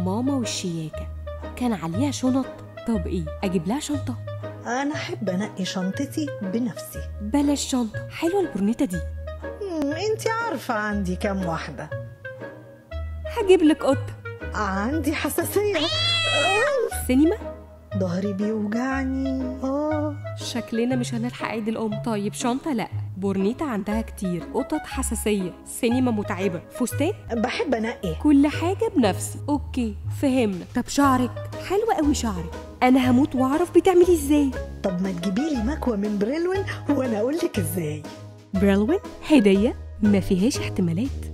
ماما والشياكة كان عليها شنط طب ايه اجيب لها شنطة انا احب انقي شنطتي بنفسي بلاش شنطة حلوة البرنيتة دي مم، انتي عارفة عندي كام واحدة هجيب لك قطة عندي حساسية سينما ظهري بيوجعني اه شكلنا مش هنلحق عيد الام طيب شنطة لا بورنيتا عندها كتير قطط حساسية سينما متعبة فستان بحب انقي كل حاجة بنفسي اوكي فهمنا طب شعرك حلوة قوي شعرك انا هموت واعرف بتعملي ازاي طب ما تجيبيلي مكوى من بريلون وانا اقولك ازاي بريلوين هدية ما فيهاش احتمالات